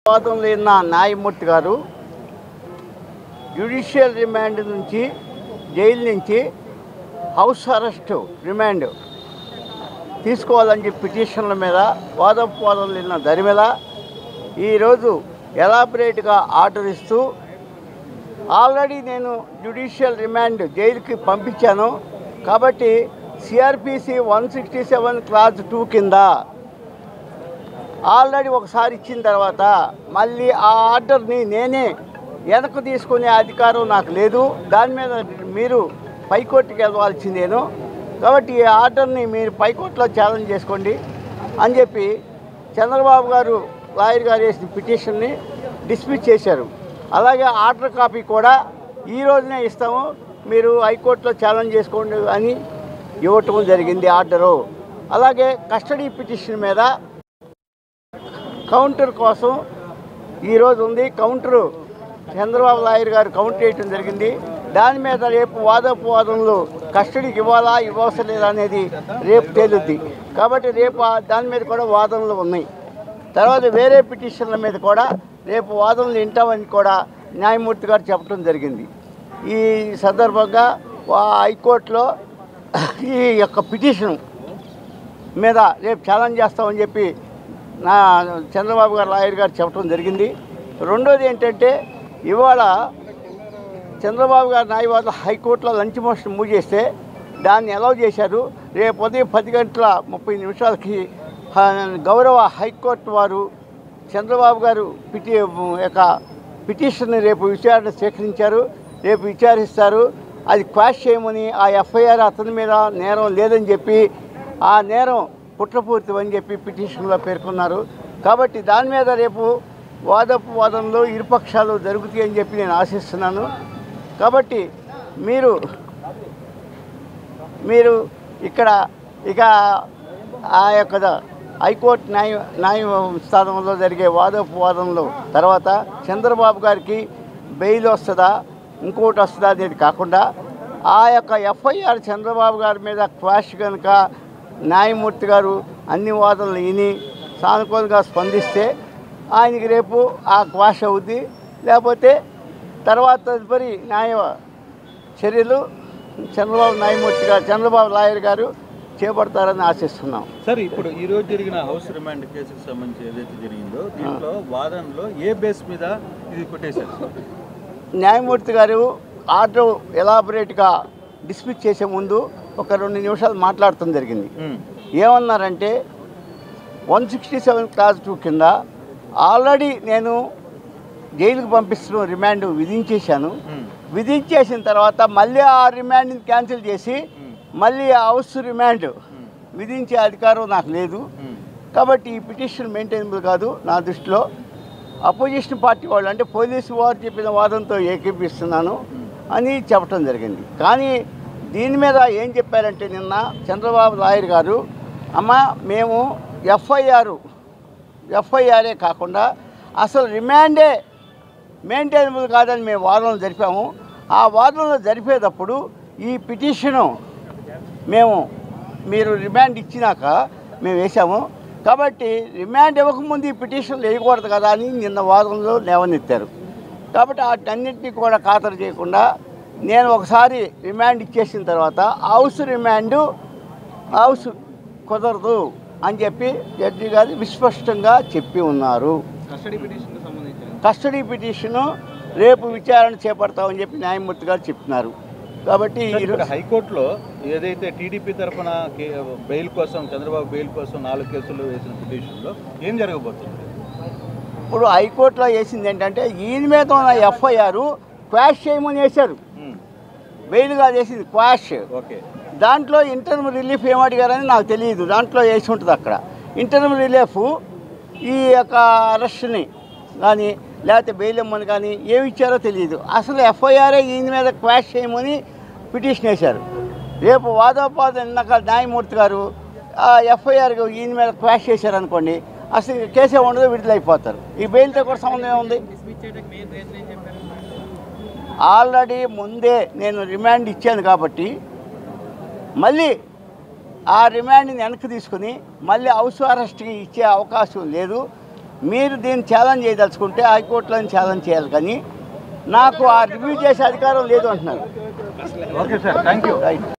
వాదంలో ఉన్న న్యాయమూర్తి గారు జ్యుడిషియల్ రిమాండ్ నుంచి జైలు నుంచి హౌస్ అరెస్ట్ రిమాండ్ తీసుకోవాలని చెప్పి పిటిషన్ల మీద వాదోపవాదం నిన్న దరిమిల ఈరోజు ఎలాబరేట్గా ఆర్డర్ ఇస్తూ ఆల్రెడీ నేను జ్యుడిషియల్ రిమాండ్ జైలుకి పంపించాను కాబట్టి CRPC one sixty seven clause two కింద ఆల్రెడీ ఒకసారి ఇచ్చిన తర్వాత మళ్ళీ ఆ ఆర్డర్ని నేనే వెనక్కి తీసుకునే అధికారం నాకు లేదు దాని మీద మీరు పైకోర్టుకి వెళ్ళవలసిందేను కాబట్టి ఈ ఆర్డర్ని మీరు పైకోర్టులో ఛాలెంజ్ చేసుకోండి అని చెప్పి చంద్రబాబు గారు లాయర్ గారు వేసిన పిటిషన్ని డిస్మిస్ చేశారు అలాగే ఆర్డర్ కాపీ కూడా ఈ రోజునే ఇస్తాము మీరు హైకోర్టులో ఛాలెంజ్ చేసుకోండి అని ఇవ్వటం జరిగింది ఆర్డరు అలాగే కస్టడీ పిటిషన్ మీద కౌంటర్ కోసం ఈరోజు ఉంది కౌంటరు చంద్రబాబు నాయుడు గారు కౌంటర్ వేయటం జరిగింది దాని మీద రేపు వాదోపవాదనలు కస్టడీకి ఇవ్వాలా ఇవ్వవసరం లేదా అనేది రేపు తేలుద్ది కాబట్టి రేపు ఆ- దాని మీద కూడా వాదనలు ఉన్నాయి తర్వాత వేరే పిటిషన్ల మీద కూడా రేపు వాదనలు వింటామని కూడా న్యాయమూర్తి గారు చెప్పడం జరిగింది ఈ సందర్భంగా వా- హైకోర్టులో ఈ యొక్క పిటిషన్ మీద రేపు ఛాలెంజ్ చేస్తామని చెప్పి నా చంద్రబాబు గారు లాయర్ గారు చెప్పడం జరిగింది రెండోది ఏంటంటే ఇవాళ చంద్రబాబు గారు న్యాయవాదులు హైకోర్టులో లంచ్ మోషన్ మూవ్ చేస్తే దాన్ని అలౌ చేశారు రేపు ఉదయం పది గంటల ముప్పై నిమిషాలకి ఆ, గౌరవ హైకోర్టు వారు చంద్రబాబు గారు పిటి యొక్క పిటిషన్ని రేపు విచారణ స్వీకరించారు రేపు విచారిస్తారు అది క్వాష్ చేయమని ఆ ఎఫ్ఐఆర్ అతని మీద నేరం లేదని చెప్పి ఆ నేరం కుట్రపూర్తి అని చెప్పి పిటిషన్లో పేర్కొన్నారు కాబట్టి దాని మీద రేపు వాదపు వాదనలో ఇరుపక్షాలు జరుగుతాయి అని చెప్పి నేను ఆశిస్తున్నాను కాబట్టి మీరు మీరు ఇక్కడ ఇక ఆ యొక్క హైకోర్టు న్యాయ న్యాయ స్థానంలో జరిగే వాదోపవాదంలో తర్వాత చంద్రబాబు గారికి బెయిల్ వస్తుందా ఇంకోటి వస్తుందా అనేది కాకుండా ఆ యొక్క ఎఫ్ఐఆర్ చంద్రబాబు గారి మీద క్వాష్ కనుక న్యాయమూర్తి గారు అన్ని వాదనలు విని సానుకూలంగా స్పందిస్తే ఆయనకి రేపు ఆ క్వాష్ అవుద్ది లేకపోతే తర్వాత తదుపరి న్యాయ చర్యలు చంద్రబాబు న్యాయమూర్తి గారు చంద్రబాబు లాయర్ గారు చేపడతారని ఆశిస్తున్నాం సార్ ఇప్పుడు ఈ రోజు జరిగిన హౌస్ రిమాండ్ కేసుకు సంబంధించి ఏదైతే జరిగిందో దీంట్లో వాదనలో ఏ బేస్ మీద ఇది కొట్టేశారు సార్ న్యాయమూర్తి గారు ఆర్డర్ ఎలాబొరేట్గా డిస్మిస్ చేసే ముందు ఒక రెండు నిమిషాలు మాట్లాడటం జరిగింది ఉమ్, ఏమన్నారంటే one sixty seven clause two కింద ఆల్రెడీ నేను జైలుకు పంపిస్తున్న రిమాండ్ విధించేశాను ఉమ్, విధించేసిన తర్వాత మళ్ళీ ఆ రిమాండ్ని క్యాన్సిల్ చేసి ఉమ్, మళ్ళీ ఆ హౌస్ రిమాండ్ ఉమ్, విధించే అధికారం నాకు లేదు ఉమ్, కాబట్టి ఈ పిటిషన్ మెయింటైనబుల్ కాదు నా దృష్టిలో అపోజిషన్ పార్టీ వాళ్ళు అంటే పోలీసు వారు చెప్పిన వాదంతో ఏకీపిస్తున్నాను అని చెప్పడం జరిగింది కానీ దీని మీద ఏం చెప్పారంటే నిన్న చంద్రబాబు లాయర్ గారు అమ్మ మేము ఎఫ్ఐఆర్ ఎఫ్ఐఆరే కాకుండా అసలు రిమాండే మెయింటైనబుల్ కాదని మేము వాదనలు జరిపాము ఆ వాదనలు జరిపేటప్పుడు ఈ పిటిషను మేము మీరు రిమాండ్ ఇచ్చినాక మేము వేసాము కాబట్టి రిమాండ్ ఇవ్వకముందు ఈ పిటిషన్లు వేయకూడదు కదా అని నిన్న వాదనలో లేవనెత్తారు కాబట్టి వాటన్నింటినీ కూడా ఖాతరు చేయకుండా నేను ఒకసారి రిమాండ్ ఇచ్చేసిన తర్వాత హౌస్ రిమాండ్ హౌస్ కుదరదు అని చెప్పి జడ్జి గారు విస్పష్టంగా చెప్పి ఉన్నారు కస్టడీ పిటిషను రేపు విచారణ చేపడతామని చెప్పి న్యాయమూర్తి గారు చెప్తున్నారు కాబట్టి సార్, ఈరోజు ఇప్పుడు హైకోర్టులో ఏదైతే టీడీపీ తరఫున బెయిల్ కోసం చంద్రబాబు బెయిల్ కోసం నాలుగు కేసులు వేసిన పిటిషన్లో ఏం జరగబోతుంది ఇప్పుడు హైకోర్టులో వేసింది ఏంటంటే ఈయన మీద ఉన్న ఎఫ్ఐఆర్ క్వాష్ చేయమని వేశారు ఉమ్, బెయిల్గా చేసింది క్వాష్ ఓకే దాంట్లో ఇంటర్మ్ రిలీఫ్ ఏం అడిగారని నాకు తెలియదు దాంట్లో వేసి ఉంటుంది అక్కడ ఇంటర్మ్ రిలీఫ్ ఈ యొక్క అరెస్ట్ని కానీ లేకపోతే బెయిల్ ఇమ్మని కానీ ఏమి ఇచ్చారో తెలియదు అసలు ఎఫ్ఐఆర్ఏ ఈయన మీద క్వాష్ చేయమని పిటిషన్ వేశారు రేపు వాదోపాద నిన్నక న్యాయమూర్తి గారు ఆ ఎఫ్ఐఆర్ ఈయన మీద క్వాష్ చేశారనుకోండి అసలు కేసే ఉండదు విడుదలైపోతారు ఈ బెయిల్తో కూడా సంబంధం ఏముంది ఆల్రెడీ ముందే నేను రిమాండ్ ఇచ్చాను కాబట్టి మళ్ళీ ఆ రిమాండ్ని వెనక్కి తీసుకుని మళ్ళీ హౌస్ అరెస్ట్కి ఇచ్చే అవకాశం లేదు మీరు దీన్ని ఛాలెంజ్ చేయదలుచుకుంటే హైకోర్టులో ఛాలెంజ్ చేయాలి కానీ నాకు ఆ రివ్యూ చేసే అధికారం లేదు అంటున్నారు okay sir thank you right